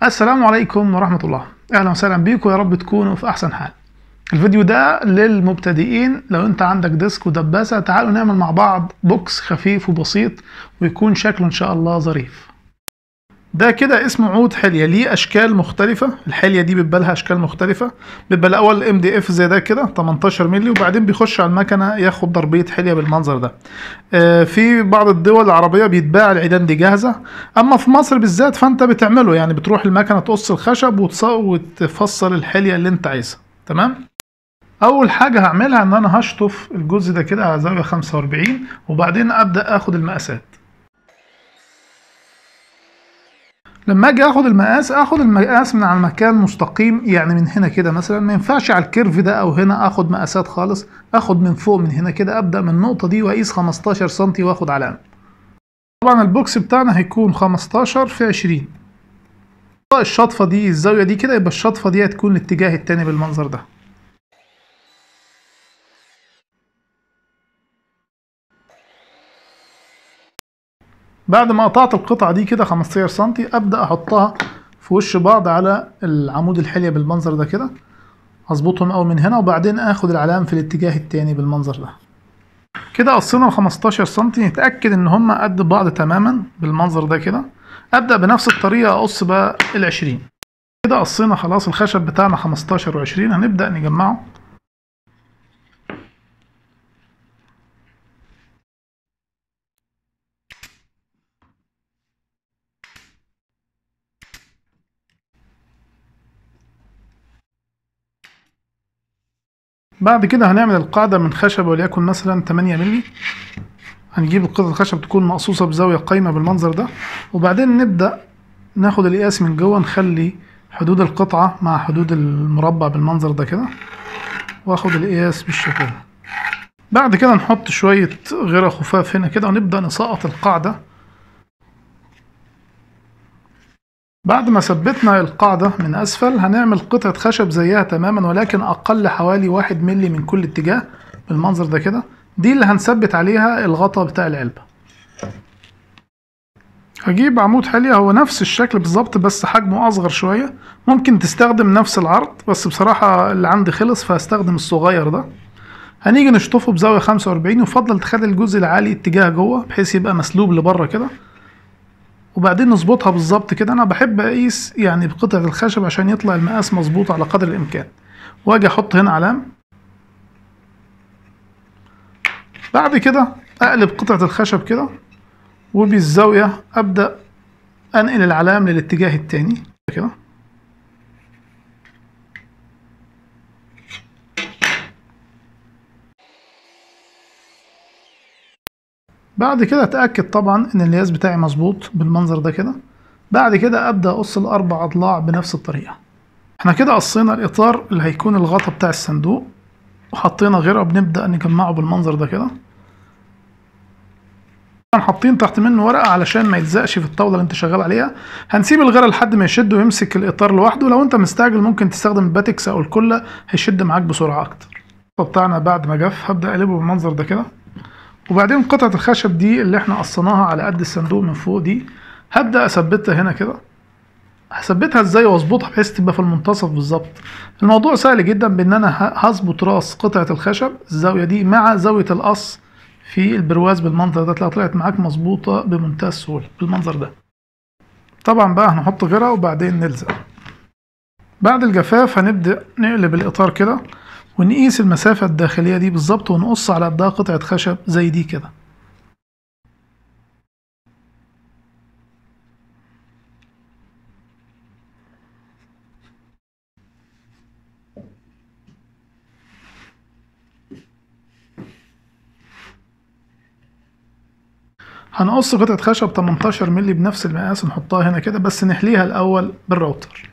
السلام عليكم ورحمة الله أهلا وسهلا بيكم يا رب تكونوا في أحسن حال الفيديو ده للمبتدئين لو انت عندك ديسك ودباسة تعالوا نعمل مع بعض بوكس خفيف وبسيط ويكون شكله ان شاء الله ظريف ده كده اسمه عود حلية ليه اشكال مختلفة الحلية دي بيبقى لها اشكال مختلفة بيبقى الاول ام دي اف زي ده كده 18 مللي وبعدين بيخش على المكنة ياخد ضربية حلية بالمنظر ده آه، في بعض الدول العربية بيتباع العيدان دي جاهزة اما في مصر بالذات فانت بتعمله يعني بتروح المكنة تقص الخشب وتص- وتفصل الحلية اللي انت عايزها تمام اول حاجه هعملها ان انا هشطف الجزء ده كده على زاويه 45 وبعدين ابدا اخد المقاسات لما اجي اخد المقاس اخد المقاس من على مكان مستقيم يعني من هنا كده مثلا ما ينفعش على الكيرف ده او هنا اخد مقاسات خالص اخد من فوق من هنا كده ابدا من النقطه دي واقيس 15 سم واخد علامه طبعا البوكس بتاعنا هيكون 15 في 20 الشطفه دي الزاويه دي كده يبقى الشطفه دي هتكون الاتجاه التاني بالمنظر ده بعد ما قطعت القطعة دي كده 15 سنتي أبدأ أحطها في وش بعض على العمود الحلية بالمنظر ده كده أظبطهم أول من هنا وبعدين آخد العلام في الاتجاه التاني بالمنظر ده كده قصينا ال 15 سنتي نتأكد إن هما قد بعض تماما بالمنظر ده كده أبدأ بنفس الطريقة أقص بقى ال 20 كده قصينا خلاص الخشب بتاعنا 15 و 20 هنبدأ نجمعه بعد كده هنعمل القاعدة من خشب وليكن مثلا 8 مللي هنجيب قطعة الخشب تكون مقصوصة بزاوية قايمة بالمنظر ده وبعدين نبدأ ناخد القياس من جوه نخلي حدود القطعة مع حدود المربع بالمنظر ده كده واخد القياس بالشكل ده بعد كده نحط شوية غيرة خفاف هنا كده ونبدأ نسقط القاعدة بعد ما ثبتنا القاعدة من أسفل هنعمل قطعة خشب زيها تماما ولكن أقل حوالي واحد ملي من كل اتجاه بالمنظر ده كده دي اللي هنثبت عليها الغطا بتاع العلبة هجيب عمود حلية هو نفس الشكل بالظبط بس حجمه أصغر شوية ممكن تستخدم نفس العرض بس بصراحة اللي عندي خلص فهستخدم الصغير ده هنيجي نشطفه بزاوية 45 يفضل تخلي الجزء العالي اتجاه جوه بحيث يبقى مسلوب لبره كده وبعدين نظبطها بالظبط كده انا بحب اقيس يعني بقطعة الخشب عشان يطلع المقاس مظبوط على قدر الامكان واجي احط هنا علامة بعد كده اقلب قطعة الخشب كده وبالزاوية ابدأ انقل العلام للاتجاه التاني كده بعد كده اتاكد طبعا ان القياس بتاعي مظبوط بالمنظر ده كده بعد كده ابدا اقص الاربع اضلاع بنفس الطريقه احنا كده قصينا الاطار اللي هيكون الغطا بتاع الصندوق وحطينا غيره بنبدا نجمعه بالمنظر ده كده طبعا حاطين تحت منه ورقه علشان ما يلزقش في الطاوله اللي انت شغال عليها هنسيب الغيره لحد ما يشد ويمسك الاطار لوحده لو انت مستعجل ممكن تستخدم الباتكس او الكله هيشد معاك بسرعه اكتر بتاعنا بعد ما جف هبدا اقلبه بالمنظر ده كده وبعدين قطعة الخشب دي اللي احنا قصيناها على قد الصندوق من فوق دي هبدأ اثبتها هنا كده هثبتها ازاي واظبطها بحيث تبقى في المنتصف بالظبط الموضوع سهل جدا بان انا ه- هظبط راس قطعة الخشب الزاوية دي مع زاوية القص في البرواز بالمنظر ده تلاقي طلعت معاك مظبوطة بمنتهى السهولة بالمنظر ده طبعا بقى هنحط غيرها وبعدين نلزق بعد الجفاف هنبدأ نقلب الإطار كده ونقيس المسافة الداخلية دي بالظبط ونقص على قدها قطعة خشب زي دي كده هنقص قطعة خشب 18 مللي بنفس المقاس نحطها هنا كده بس نحليها الأول بالراوتر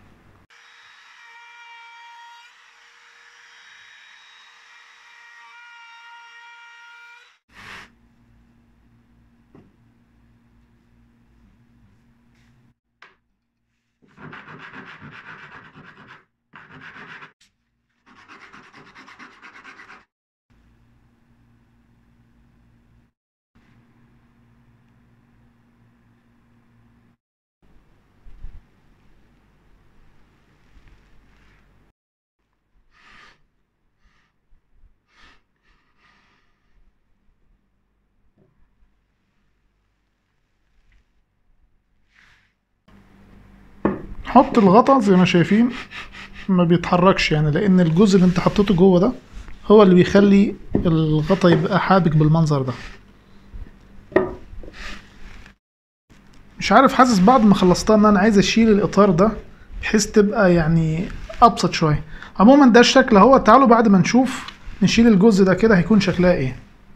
هنحط الغطا زي ما شايفين ما بيتحركش يعني لان الجزء اللي انت حطيته جوه ده هو اللي بيخلي الغطا يبقى حابك بالمنظر ده مش عارف حاسس بعد ما خلصتها ان انا عايز اشيل الاطار ده بحيث تبقى يعني ابسط شويه عموما ده الشكل اهو تعالوا بعد ما نشوف نشيل الجزء ده كده هيكون شكلها ايه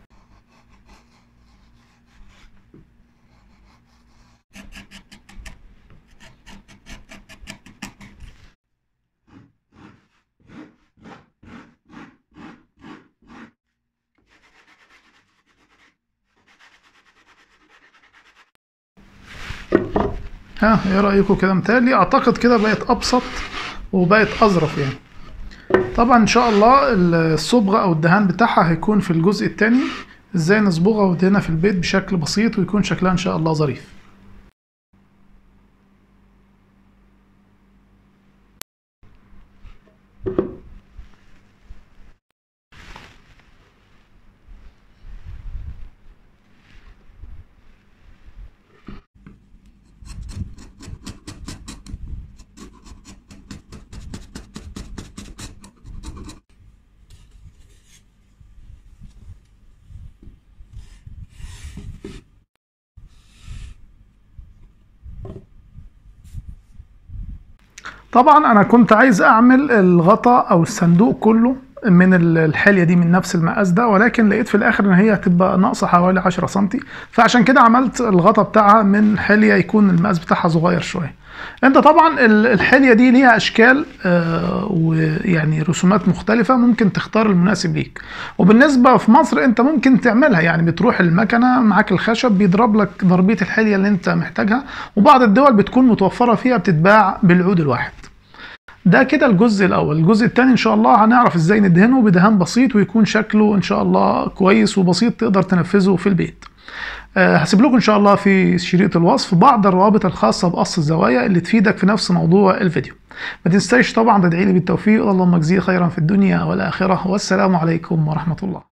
ها ايه رايكم كده متهيألي اعتقد كده بقت ابسط وبقت اظرف يعني طبعا ان شاء الله الصبغه او الدهان بتاعها هيكون في الجزء الثاني ازاي نصبغها ودهنها في البيت بشكل بسيط ويكون شكلها ان شاء الله ظريف طبعا انا كنت عايز اعمل الغطا او الصندوق كله من الحلية دي من نفس المقاس ده ولكن لقيت في الاخر ان هي هتبقى ناقصة حوالي 10 سنتي فعشان كده عملت الغطا بتاعها من حلية يكون المقاس بتاعها صغير شوية انت طبعا الحلية دي ليها اشكال آه ويعني رسومات مختلفة ممكن تختار المناسب ليك وبالنسبة في مصر انت ممكن تعملها يعني بتروح المكنة معاك الخشب بيضرب لك ضربية الحلية اللي انت محتاجها وبعض الدول بتكون متوفرة فيها بتتباع بالعود الواحد ده كده الجزء الاول الجزء الثاني ان شاء الله هنعرف ازاي ندهنه بدهان بسيط ويكون شكله ان شاء الله كويس وبسيط تقدر تنفذه في البيت أه هسيب لكم ان شاء الله في شريط الوصف بعض الروابط الخاصه بقص الزوايا اللي تفيدك في نفس موضوع الفيديو ما تنساش طبعا تدعي لي بالتوفيق اللهم اجزيه خيرا في الدنيا والاخره والسلام عليكم ورحمه الله